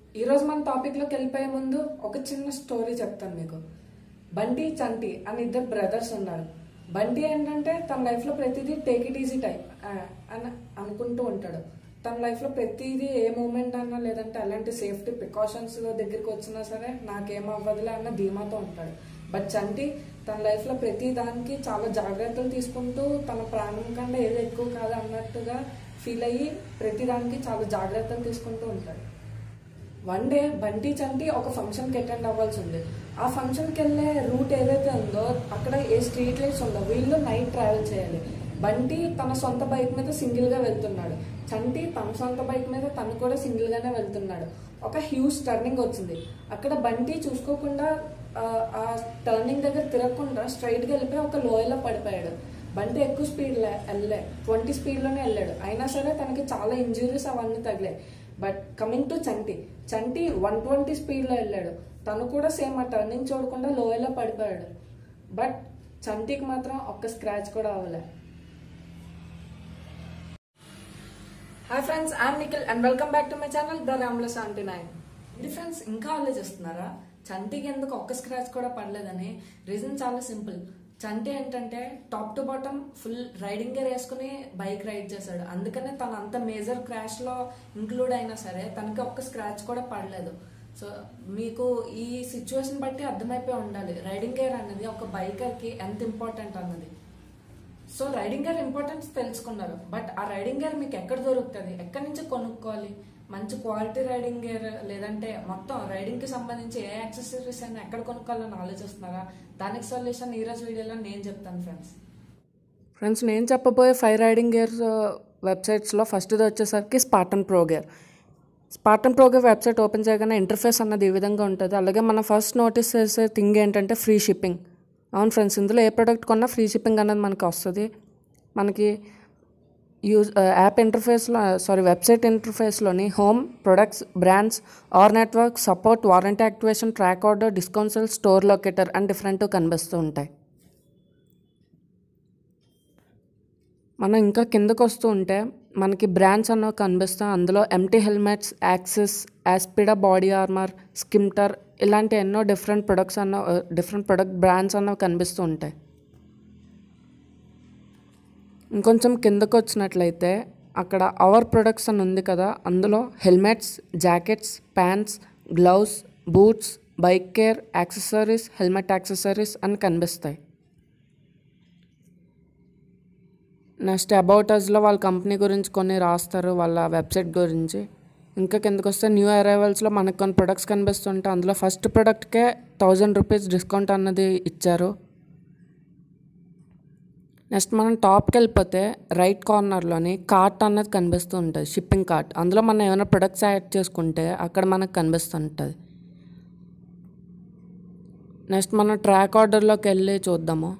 ఈరోజు మన టాపిక్లోకి వెళ్ళిపోయే ముందు ఒక చిన్న స్టోరీ చెప్తాను మీకు బంటి చంటి అని ఇద్దరు బ్రదర్స్ ఉన్నారు బంటి ఏంటంటే తన లైఫ్లో ప్రతిదీ టేక్ ఇట్ ఈజీ టైప్ అని అనుకుంటూ ఉంటాడు తన లైఫ్లో ప్రతిదీ ఏ మూమెంట్ అన్నా లేదంటే అలాంటి సేఫ్టీ ప్రికాషన్స్ దగ్గరికి వచ్చినా సరే నాకేం అవ్వదులే అన్న ధీమాతో ఉంటాడు బట్ చంటి తన లైఫ్లో ప్రతి దానికి చాలా జాగ్రత్తలు తీసుకుంటూ తన ప్రాణం కన్నా ఏది ఎక్కువ కాదు అన్నట్టుగా ఫీల్ అయ్యి ప్రతి దానికి చాలా జాగ్రత్తలు తీసుకుంటూ ఉంటాడు వన్ డే బంటి చంటి ఒక ఫంక్షన్కి అటెండ్ అవ్వాల్సి ఉంది ఆ ఫంక్షన్కి వెళ్ళే రూట్ ఏదైతే ఉందో అక్కడ ఏ స్ట్రీట్ లైట్స్ ఉందో వీళ్ళు నైట్ ట్రావెల్ చేయాలి బంటి తన సొంత బైక్ మీద సింగిల్గా వెళ్తున్నాడు చంటి తన సొంత బైక్ మీద తను కూడా సింగిల్గానే వెళ్తున్నాడు ఒక హ్యూజ్ టర్నింగ్ వచ్చింది అక్కడ బంటి చూసుకోకుండా ఆ, ఆ టర్నింగ్ దగ్గర తిరగకుండా స్ట్రైట్గా వెళ్ళిపోయి ఒక లోయలో పడిపోయాడు బంటి ఎక్కువ స్పీడ్ వెళ్ళలే ట్వంటీ స్పీడ్లోనే వెళ్ళాడు అయినా సరే తనకి చాలా ఇంజురీస్ అవన్నీ తగిలాయి but coming to Chanti Chanti one twenty స్పీడ్లో వెళ్ళాడు తను కూడా సేమ్ ఆ టర్నింగ్ చూడకుండా లోయలో పడిపోయాడు బట్ చంటికి మాత్రం ఒక్క స్క్రాచ్ కూడా అవ్వలే hi friends I'm Nikhil and welcome back to my channel the రామ్లెస్ ఆంటీ నైన్ ఇది ఫ్రెండ్స్ ఇంకా ఆలోచిస్తున్నారా చంటికి ఎందుకు ఒక్క స్క్రాచ్ కూడా పడలేదని రీజన్ చాలా సింపుల్ చంటి ఏంటంటే top to bottom full riding gear వేసుకుని బైక్ రైడ్ చేశాడు అందుకనే తను అంత మేజర్ క్రాష్ లో ఇంక్లూడ్ అయినా సరే తనకి ఒక్క స్క్రాచ్ కూడా పడలేదు సో మీకు ఈ సిచ్యువేషన్ బట్టి అర్థమైపోయి ఉండాలి రైడింగ్ గేర్ అనేది ఒక బైకర్ కి ఎంత ఇంపార్టెంట్ అన్నది సో రైడింగ్ గేర్ ఇంపార్టెన్స్ తెలుసుకున్నారు బట్ ఆ రైడింగ్ గేర్ మీకు ఎక్కడ దొరుకుతుంది ఎక్కడి నుంచి కొనుక్కోవాలి మంచి క్వాలిటీ రైడింగ్ గేర్ లేదంటే మొత్తం రైడింగ్ కి సంబంధించి ఏ యాక్సెసరీస్ అయినా ఎక్కడ కొనుక్కోవాలని ఆలోచిస్తున్నారా దానికి సొల్యూషన్ ఈ రోజు వీడియోలో నేను చెప్తాను ఫ్రెండ్స్ ఫ్రెండ్స్ నేను చెప్పబోయే ఫైవ్ రైడింగ్ గేర్స్ వెబ్సైట్స్లో ఫస్ట్ది వచ్చేసరికి Spartan pro gear Spartan pro gear website open చేయగానే ఇంటర్ఫేస్ అన్నది ఈ విధంగా ఉంటుంది అలాగే మనం ఫస్ట్ నోటీస్ చేసే థింగ్ ఏంటంటే ఫ్రీ షిప్పింగ్ అవును ఫ్రెండ్స్ ఇందులో ఏ ప్రోడక్ట్ కొన్నా ఫ్రీ షిప్పింగ్ అనేది మనకి వస్తుంది మనకి యూజ్ యాప్ ఇంటర్ఫేస్లో సారీ వెబ్సైట్ ఇంటర్ఫేస్లోని home products brands our network support warranty activation track order discount sale store locator and different కనిపిస్తూ ఉంటాయి మనం ఇంకా కిందకు వస్తూ ఉంటే మనకి బ్రాండ్స్ అన్నవి కనిపిస్తాయి అందులో MT helmets Axxis Aspida body armour స్కిమ్టర్ ఇలాంటి ఎన్నో డిఫరెంట్ ప్రొడక్ట్స్ అన్న డిఫరెంట్ ప్రొడక్ట్ బ్రాండ్స్ అన్నవి కనిపిస్తూ ఉంటాయి ఇంకొంచెం కిందకు వచ్చినట్లయితే అక్కడ అవర్ ప్రొడక్ట్స్ అని ఉంది కదా అందులో helmets jackets pants gloves boots bike care accessories helmet accessories అని కనిపిస్తాయి నెక్స్ట్ అబౌట్ అస్లో వాళ్ళ కంపెనీ గురించి కొన్ని రాస్తారు వాళ్ళ వెబ్సైట్ గురించి ఇంకా కిందకు వస్తే న్యూ అరైవల్స్లో మనకు కొన్ని ప్రొడక్ట్స్ కనిపిస్తుంటే అందులో ఫస్ట్ ప్రొడక్ట్కే థౌజండ్ రూపీస్ డిస్కౌంట్ అన్నది ఇచ్చారు నెక్స్ట్ మనం టాప్కి వెళ్ళిపోతే రైట్ కార్నర్లోని కార్ట్ అన్నది కనిపిస్తూ ఉంటుంది షిప్పింగ్ కార్ట్ అందులో మనం ఏమైనా ప్రొడక్ట్స్ యాడ్ చేసుకుంటే అక్కడ మనకు కనిపిస్తుంటుంది నెక్స్ట్ మనం ట్రాక్ ఆర్డర్లోకి వెళ్ళి చూద్దాము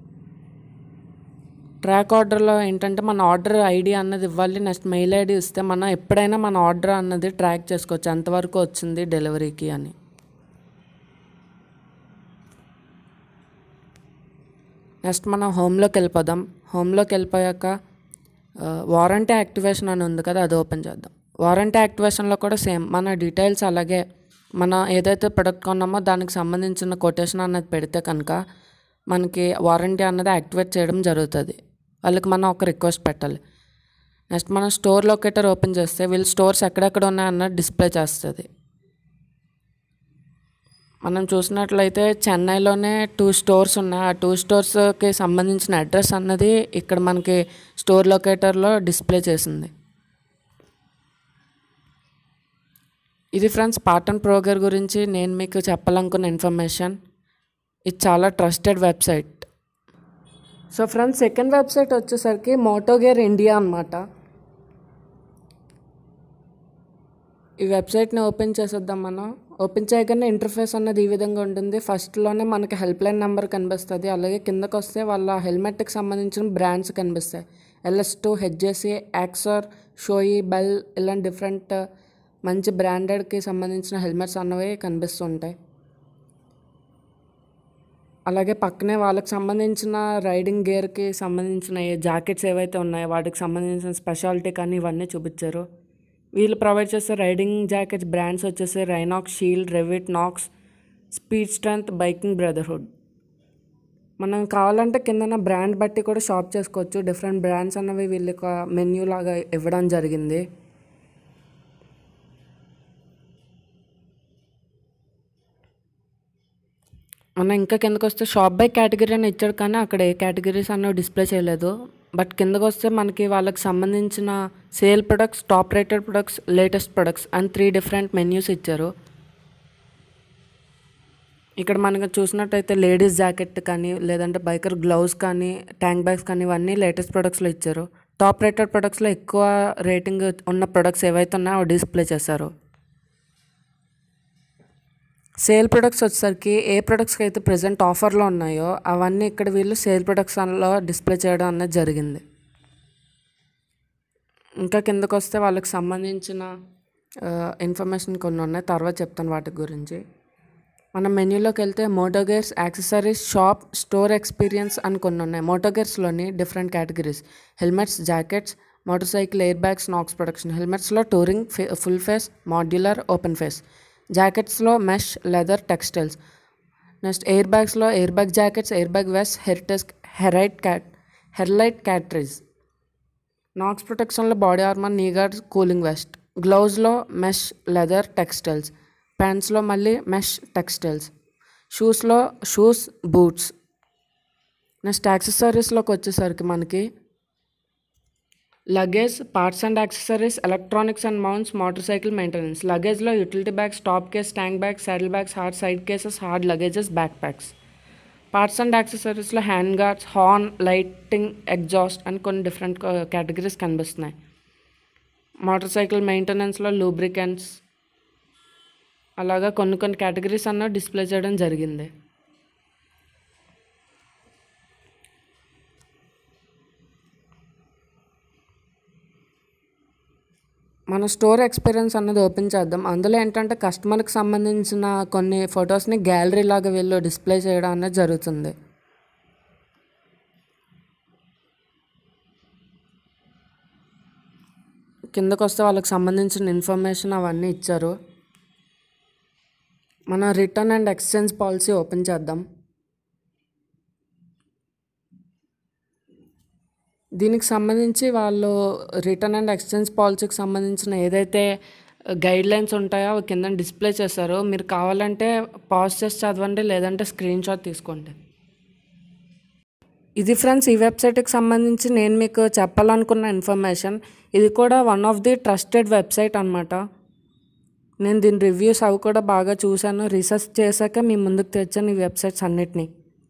ట్రాక్ ఆర్డర్లో ఏంటంటే మన ఆర్డర్ ఐడి అన్నది ఇవ్వాలి నెక్స్ట్ మెయిల్ ఐడి ఇస్తే మనం ఎప్పుడైనా మన ఆర్డర్ అన్నది ట్రాక్ చేసుకోవచ్చు ఎంతవరకు వచ్చింది డెలివరీకి అని నెక్స్ట్ మనం హోమ్లోకి వెళ్ళిపోదాం హోమ్లోకి వెళ్ళిపోయాక వారంటీ యాక్టివేషన్ అని ఉంది కదా అది ఓపెన్ చేద్దాం వారంటీ యాక్టివేషన్లో కూడా సేమ్ మన డీటెయిల్స్ అలాగే మన ఏదైతే ప్రొడక్ట్ కొన్నామో దానికి సంబంధించిన కొటేషన్ అన్నది పెడితే కనుక మనకి వారంటీ అన్నది యాక్టివేట్ చేయడం జరుగుతుంది వాళ్ళకి మనం ఒక రిక్వెస్ట్ పెట్టాలి నెక్స్ట్ మనం స్టోర్ లొకేటర్ ఓపెన్ చేస్తే వీళ్ళు స్టోర్స్ ఎక్కడెక్కడ ఉన్నాయన్నది డిస్ప్లే చేస్తుంది మనం చూసినట్లయితే చెన్నైలోనే టూ స్టోర్స్ ఉన్నాయి ఆ టూ స్టోర్స్కి సంబంధించిన అడ్రస్ అన్నది ఇక్కడ మనకి స్టోర్ లొకేటర్లో డిస్ప్లే చేసింది ఇది ఫ్రెండ్స్ పాటన్ ప్రోగర్ గురించి నేను మీకు చెప్పాలనుకున్న ఇన్ఫర్మేషన్ ఇది చాలా trusted website so friends second website వచ్చేసరికి మోటోగేర్ ఇండియా అనమాట ఈ వెబ్సైట్ని ఓపెన్ చేసేద్దాం మనం ఓపెన్ చేయగానే ఇంటర్ఫేస్ అన్నది ఈ విధంగా ఉంటుంది ఫస్ట్లోనే మనకి హెల్ప్ లైన్ నెంబర్ కనిపిస్తుంది అలాగే కిందకు వస్తే వాళ్ళ హెల్మెట్కి సంబంధించిన బ్రాండ్స్ కనిపిస్తాయి LS two HJC Axor Shoei Bell ఇలాంటి డిఫరెంట్ మంచి బ్రాండెడ్కి సంబంధించిన హెల్మెట్స్ అన్నవి కనిపిస్తుంటాయి అలాగే పక్కనే వాళ్ళకి సంబంధించిన రైడింగ్ గేర్కి సంబంధించిన ఏ జాకెట్స్ ఏవైతే ఉన్నాయో వాటికి సంబంధించిన స్పెషాలిటీ కానీ ఇవన్నీ చూపించారు వీళ్ళు ప్రొవైడ్ చేసే రైడింగ్ జాకెట్స్ బ్రాండ్స్ వచ్చేసి Rynox shield Revit Knox speed strength biking brotherhood మనం కావాలంటే కిందన బ్రాండ్ బట్టి కూడా షాప్ చేసుకోవచ్చు డిఫరెంట్ బ్రాండ్స్ అన్నవి వీళ్ళకి మెన్యూ లాగా ఇవ్వడం జరిగింది మనం ఇంకా కిందకు వస్తే షాప్ బై కేటగిరీ అని ఇచ్చాడు కానీ అక్కడ ఏ కేటగిరీస్ అన్నవి డిస్ప్లే చేయలేదు బట్ కిందకు వస్తే మనకి వాళ్ళకి సంబంధించిన sale products top rated products latest products and three different menus ఇచ్చారు ఇక్కడ మనకు చూసినట్టయితే లేడీస్ జాకెట్ కానీ లేదంటే బైకర్ గ్లౌస్ కానీ ట్యాంక్ బ్యాగ్స్ కానీ ఇవన్నీ లేటెస్ట్ ప్రొడక్ట్స్లో ఇచ్చారు టాప్ రేటెడ్ ప్రొడక్ట్స్లో ఎక్కువ రేటింగ్ ఉన్న ప్రొడక్ట్స్ ఏవైతే ఉన్నాయో అవి డిస్ప్లే చేశారు సేల్ ప్రొడక్ట్స్ వచ్చేసరికి ఏ ప్రొడక్ట్స్కి అయితే ప్రజెంట్ ఆఫర్లో ఉన్నాయో అవన్నీ ఇక్కడ వీళ్ళు సేల్ ప్రొడక్ట్స్ లో డిస్ప్లే చేయడం అనేది జరిగింది ఇంకా కిందకు వస్తే వాళ్ళకి సంబంధించిన ఇన్ఫర్మేషన్ కొన్ని ఉన్నాయి తర్వాత చెప్తాను వాటి గురించి మనం మెన్యూలోకి వెళ్తే Motogears accessories shop store experience అని కొన్ని ఉన్నాయి మోటోగేర్స్లోని different categories helmets jackets motorcycle airbags Knox production హెల్మెట్స్లో touring full face modular open face జాకెట్స్లో మెష్ లెదర్ టెక్స్టైల్స్ నెక్స్ట్ ఎయిర్ బ్యాగ్స్లో airbag jackets airbag vest హెరిటెస్ హెరైట్ క్యాట్ హెర్లైట్ క్యాట్రీస్ నాక్స్ ప్రొటెక్షన్లో body armour knee guard cooling vest గ్లౌజ్లో మెష్ లెదర్ టెక్స్టైల్స్ ప్యాంట్స్లో మళ్ళీ మెష్ టెక్స్టైల్స్ షూస్లో షూస్ బూట్స్ నెక్స్ట్ యాక్సెసరీస్లోకి వచ్చేసరికి మనకి luggage parts and accessories electronics and mounts motorcycle maintenance లగేజ్లో utility bags top case tank bags saddle bags hard side cases hard luggages backpacks parts and యాక్సెసరీస్లో hand guards horn lighting exhaust అని కొన్ని different categories కనిపిస్తున్నాయి motorcycle మెయింటెనెన్స్లో lubricants అలాగా కొన్ని కొన్ని categories అన్న డిస్ప్లే చేయడం జరిగింది మన స్టోర్ ఎక్స్పీరియన్స్ అన్నది ఓపెన్ చేద్దాం అందులో ఏంటంటే కస్టమర్కి సంబంధించిన కొన్ని ఫొటోస్ని గ్యాలరీ లాగా వీళ్ళు డిస్ప్లే చేయడం అనేది జరుగుతుంది కిందకు వస్తే వాళ్ళకి సంబంధించిన ఇన్ఫర్మేషన్ అవన్నీ ఇచ్చారు మన return and exchange policy open చేద్దాం దీనికి సంబంధించి వాళ్ళు రిటర్న్ అండ్ ఎక్స్చేంజ్ పాలసీకి సంబంధించిన ఏదైతే గైడ్ లైన్స్ ఉంటాయో అవి కింద డిస్ప్లే చేశారో మీరు కావాలంటే పాజ్ చేసి చదవండి లేదంటే స్క్రీన్ షాట్ తీసుకోండి ఇది ఫ్రెండ్స్ ఈ వెబ్సైట్కి సంబంధించి నేను మీకు చెప్పాలనుకున్న ఇన్ఫర్మేషన్ ఇది కూడా one of the trusted website అనమాట నేను దీని రివ్యూస్ అవి కూడా బాగా చూశాను రీసెర్చ్ చేశాక మీ ముందుకు తెచ్చాను ఈ వెబ్సైట్స్ అన్నిటినీ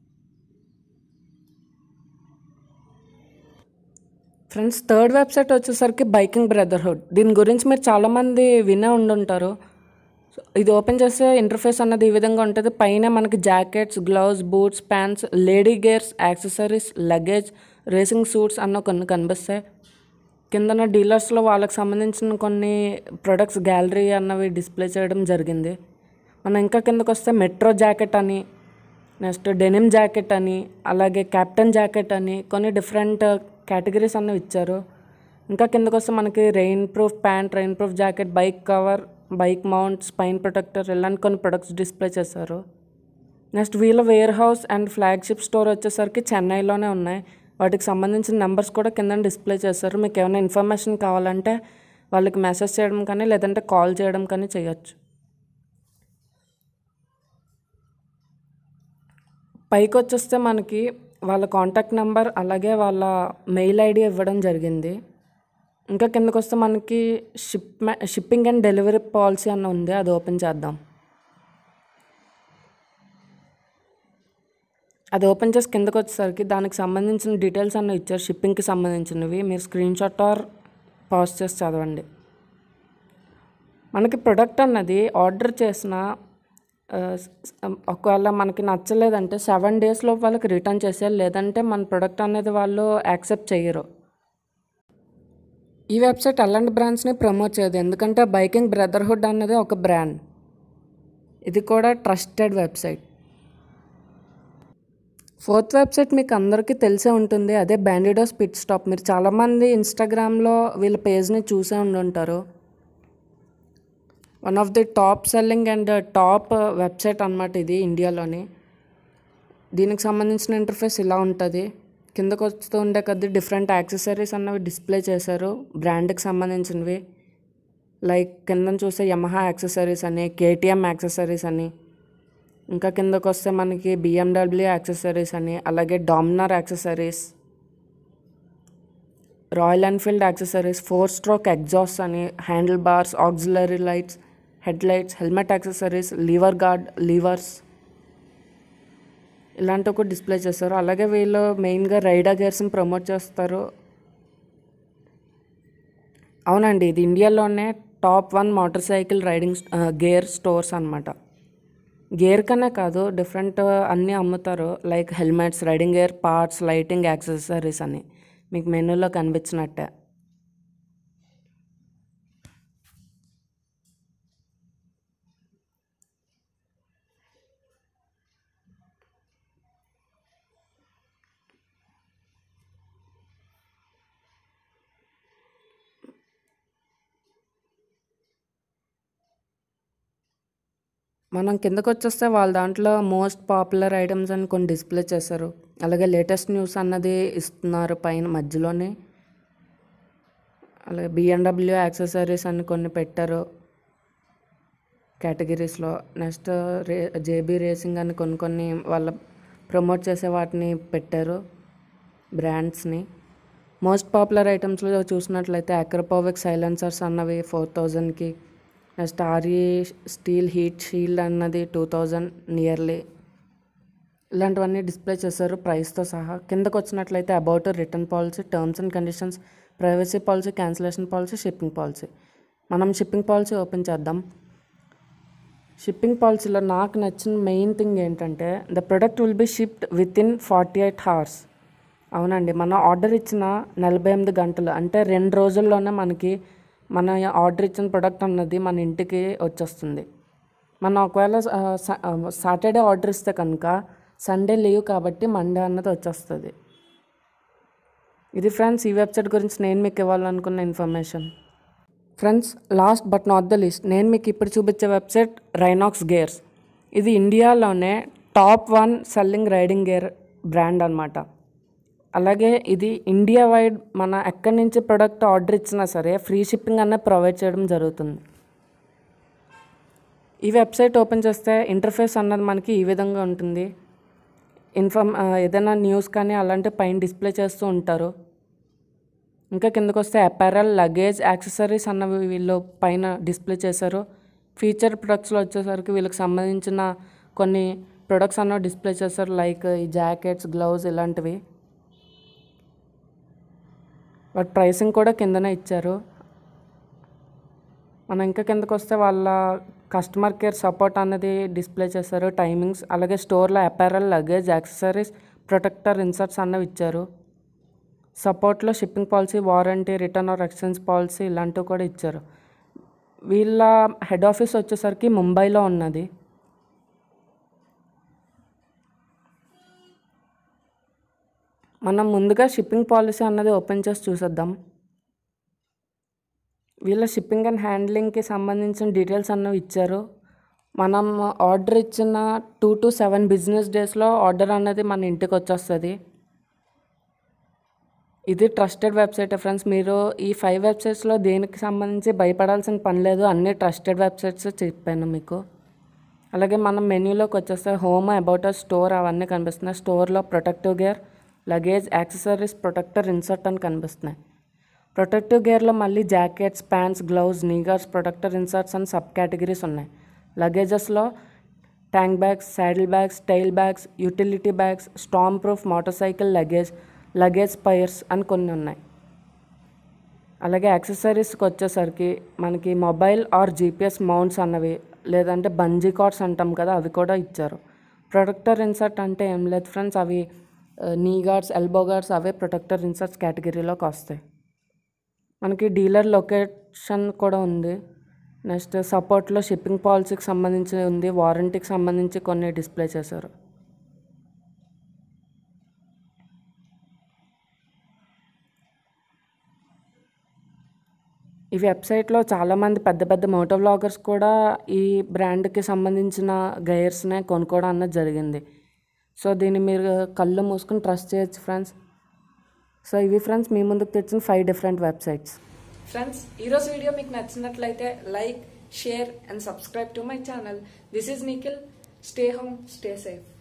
ఫ్రెండ్స్ థర్డ్ వెబ్సైట్ వచ్చేసరికి బైకింగ్ బ్రదర్హుడ్ దీని గురించి మీరు చాలామంది వినే ఉండుంటారు సో ఇది ఓపెన్ చేస్తే ఇంటర్ఫేస్ అన్నది ఈ విధంగా ఉంటుంది పైన మనకి jackets gloves boots pants lady gears accessories luggage racing suits అన్న కొన్ని కనిపిస్తాయి కిందన డీలర్స్లో వాళ్ళకి సంబంధించిన కొన్ని ప్రొడక్ట్స్ గ్యాలరీ అన్నవి డిస్ప్లే చేయడం జరిగింది మనం ఇంకా కిందకు వస్తే మెట్రో జాకెట్ అని నెక్స్ట్ డెనిమ్ జాకెట్ అని అలాగే క్యాప్టెన్ జాకెట్ అని కొన్ని డిఫరెంట్ కేటగిరీస్ అన్నవి ఇచ్చారు ఇంకా కిందకు వస్తే మనకి rainproof pant rainproof jacket bike cover bike mount spine protector ఇలాంటి కొన్ని ప్రొడక్ట్స్ డిస్ప్లే చేశారు నెక్స్ట్ వీళ్ళ warehouse and flagship store వచ్చేసరికి చెన్నైలోనే ఉన్నాయి వాటికి సంబంధించిన నెంబర్స్ కూడా కింద డిస్ప్లే చేస్తారు మీకు ఏమైనా ఇన్ఫర్మేషన్ కావాలంటే వాళ్ళకి మెసేజ్ చేయడం కానీ లేదంటే కాల్ చేయడం కానీ చేయొచ్చు పైకి వచ్చేస్తే మనకి వాళ్ళ కాంటాక్ట్ నెంబర్ అలాగే వాళ్ళ మెయిల్ ఐడి ఇవ్వడం జరిగింది ఇంకా కిందకు వస్తే మనకి ship shipping and delivery policy అన్న ఉంది అది ఓపెన్ చేద్దాం అది ఓపెన్ చేసి కిందకు వచ్చేసరికి దానికి సంబంధించిన డీటెయిల్స్ అన్న ఇచ్చారు షిప్పింగ్కి సంబంధించినవి మీరు స్క్రీన్ షాట్ ఆర్ పాజ్ చేసి చదవండి మనకి ప్రొడక్ట్ అన్నది ఆర్డర్ చేసిన ఆ, స- ఒకవేళ మనకి నచ్చలేదంటే సెవెన్ డేస్లో వాళ్ళకి రిటర్న్ చేసేయాలి లేదంటే మన ప్రొడక్ట్ అనేది వాళ్ళు యాక్సెప్ట్ చేయరు ఈ వెబ్సైట్ అలాంటి బ్రాండ్స్ని ప్రమోట్ చేయదు ఎందుకంటే బైకింగ్ బ్రదర్హుడ్ అనేది ఒక బ్రాండ్ ఇది కూడా ట్రస్టెడ్ వెబ్సైట్ ఫోర్త్ వెబ్సైట్ మీకు అందరికీ తెలిసే ఉంటుంది అదే బ్యాండిడోస్ పిట్ స్టాప్ మీరు చాలామంది ఇన్స్టాగ్రామ్లో వీళ్ళ పేజ్ని చూసే ఉండి ఉంటారు one of the top selling and top website అనమాట ఇది ఇండియాలోని దీనికి సంబంధించిన ఇంటర్ఫేస్ ఇలా ఉంటుంది కిందకు వస్తూ ఉండే కొద్ది డిఫరెంట్ యాక్సెసరీస్ అన్నవి డిస్ప్లే చేశారు బ్రాండ్కి సంబంధించినవి లైక్ కింద చూస్తే యమహా యాక్సెసరీస్ అని కేటీఎం యాక్సెసరీస్ అని ఇంకా కిందకు వస్తే మనకి బిఎండబ్ల్యూ యాక్సెసరీస్ అని అలాగే Dominar accessories Royal Enfield accessories four stroke exhaust అని handlebars auxiliary lights headlights helmet accessories lever guard levers ఇలాంటివి కూడా డిస్ప్లే చేస్తారు అలాగే వీళ్ళు మెయిన్గా రైడర్ గేర్స్ని ప్రమోట్ చేస్తారు అవునండి ఇది ఇండియాలోనే top one motorcycle riding gear stores అనమాట గేర్ కనే కాదు డిఫరెంట్ అన్నీ అమ్ముతారు like helmets riding gear parts lighting accessories అని మీకు మెనూలో కనిపించినట్టే మనం కిందకు వచ్చేస్తే వాళ్ళ దాంట్లో మోస్ట్ పాపులర్ ఐటమ్స్ అని కొన్ని డిస్ప్లే చేశారు అలాగే లేటెస్ట్ న్యూస్ అన్నది ఇస్తున్నారు పైన మధ్యలోనే అలాగే బిఎండబ్ల్యూ యాక్సెసరీస్ అని కొన్ని పెట్టారు కేటగిరీస్లో నెక్స్ట్ రే జేబీ రేసింగ్ అని కొన్ని కొన్ని వాళ్ళ ప్రమోట్ చేసే వాటిని పెట్టారు బ్రాండ్స్ని మోస్ట్ పాపులర్ ఐటమ్స్లో చూసినట్లయితే అక్రపోవిక్ సైలెన్సర్స్ అన్నవి ఫోర్ థౌజండ్కి next RE steel heat shield అన్నది టూ థౌజండ్ నియర్లీ ఇలాంటివన్నీ డిస్ప్లే చేశారు ప్రైస్తో సహా కిందకు వచ్చినట్లయితే about return policy terms and conditions privacy policy cancellation policy shipping policy మనం షిప్పింగ్ పాలసీ ఓపెన్ చేద్దాం షిప్పింగ్ పాలసీలో నాకు నచ్చిన మెయిన్ థింగ్ ఏంటంటే the product will be shipped within forty eight hours అవునండి మనం ఆర్డర్ ఇచ్చిన నలభై ఎనిమిది గంటలు అంటే రెండు రోజుల్లోనే మనకి మన ఆర్డర్ ఇచ్చిన ప్రొడక్ట్ అన్నది మన ఇంటికి వచ్చేస్తుంది మనం ఒకవేళ సాటర్డే ఆర్డర్ ఇస్తే కనుక సండే లీవ్ కాబట్టి మండే అన్నది వచ్చేస్తుంది ఇది ఫ్రెండ్స్ ఈ వెబ్సైట్ గురించి నేను మీకు ఇవ్వాలనుకున్న information friends last but not the least నేను మీకు ఇప్పుడు చూపించే వెబ్సైట్ రైనాక్స్ గేర్స్ ఇది ఇండియాలోనే top one selling riding gear brand అనమాట అలాగే ఇది ఇండియా వైడ్ మన ఎక్కడి నుంచి ప్రొడక్ట్ ఆర్డర్ ఇచ్చినా సరే ఫ్రీ షిప్పింగ్ అనే ప్రొవైడ్ చేయడం జరుగుతుంది ఈ వెబ్సైట్ ఓపెన్ చేస్తే ఇంటర్ఫేస్ అన్నది మనకి ఈ విధంగా ఉంటుంది ఇన్ఫర్మ్ ఏదైనా న్యూస్ కానీ అలాంటి పైన డిస్ప్లే చేస్తూ ఉంటారు ఇంకా కిందకు వస్తే అపారల్ లగేజ్ యాక్సెసరీస్ అన్నవి వీళ్ళు పైన డిస్ప్లే చేశారు ఫీచర్ ప్రొడక్ట్స్లో వచ్చేసరికి వీళ్ళకి సంబంధించిన కొన్ని ప్రొడక్ట్స్ అన్నవి డిస్ప్లే చేశారు లైక్ ఈ జాకెట్స్ గ్లౌజ్ ఇలాంటివి బట్ ప్రైసింగ్ కూడా కిందనే ఇచ్చారు మనం ఇంకా కిందకు వస్తే వాళ్ళ కస్టమర్ కేర్ సపోర్ట్ అనేది డిస్ప్లే చేశారు టైమింగ్స్ అలాగే స్టోర్లో apparel luggage accessories protector inserts అన్నవి ఇచ్చారు సపోర్ట్లో shipping policy warranty return or exchange policy ఇలాంటివి కూడా ఇచ్చారు వీళ్ళ హెడ్ ఆఫీస్ వచ్చేసరికి ముంబైలో ఉన్నది మనం ముందుగా షిప్పింగ్ పాలసీ అన్నది ఓపెన్ చేసి చూసేద్దాం వీళ్ళ షిప్పింగ్ అండ్ హ్యాండ్లింగ్కి సంబంధించిన డీటెయిల్స్ అన్నవి ఇచ్చారు మనం ఆర్డర్ ఇచ్చిన టూ టు సెవెన్ బిజినెస్ డేస్లో ఆర్డర్ అనేది మన ఇంటికి వచ్చేస్తుంది ఇది ట్రస్టెడ్ వెబ్సైట్ ఫ్రెండ్స్ మీరు ఈ ఫైవ్ వెబ్సైట్స్లో దేనికి సంబంధించి భయపడాల్సిన పని లేదు అన్ని ట్రస్టెడ్ వెబ్సైట్స్ చెప్పాను మీకు అలాగే మనం మెన్యూలోకి వచ్చేస్తే హోమ్ అబౌట్ స్టోర్ అవన్నీ కనిపిస్తున్నాయి స్టోర్లో protective gear luggage accessories protector insert అని కనిపిస్తున్నాయి ప్రొటెక్టివ్ గేర్లో మళ్ళీ jackets pants gloves knee guards protector inserts అని సబ్ కేటగిరీస్ ఉన్నాయి లగేజెస్లో tank bags saddle bags tail bags utility bags storm proof motorcycle luggage luggage pairs అని కొన్ని ఉన్నాయి అలాగే యాక్సెసరీస్కి వచ్చేసరికి మనకి మొబైల్ ఆర్ జీపీఎస్ మౌంట్స్ అన్నవి లేదంటే బంజీ కార్డ్స్ అంటాం కదా అవి కూడా ఇచ్చారు ప్రొటెక్టర్ ఇన్సర్ట్ అంటే ఏం లేదు ఫ్రెండ్స్ అవి నీ గార్డ్స్ ఎల్బో గార్డ్స్ అవే ప్రొటెక్టర్ ఇన్సర్ట్స్ కేటగిరీలోకి వస్తాయి మనకి డీలర్ లొకేషన్ కూడా ఉంది నెక్స్ట్ సపోర్ట్లో షిప్పింగ్ పాలసీకి సంబంధించి ఉంది వారంటీకి సంబంధించి కొన్ని డిస్ప్లే చేశారు ఈ వెబ్సైట్లో చాలామంది పెద్ద పెద్ద మోటో వ్లాగర్స్ కూడా ఈ బ్రాండ్కి సంబంధించిన గైర్స్నే కొనుక్కోవడం అన్నది జరిగింది సో దీన్ని మీరు కళ్ళు మూసుకొని ట్రస్ట్ చేయొచ్చు ఫ్రెండ్స్ సో ఇవి ఫ్రెండ్స్ మీ ముందుకు తెచ్చిన ఫైవ్ డిఫరెంట్ వెబ్సైట్స్ ఫ్రెండ్స్ ఈరోజు వీడియో మీకు నచ్చినట్లయితే like share and subscribe to my channel this is Nikhil stay home stay safe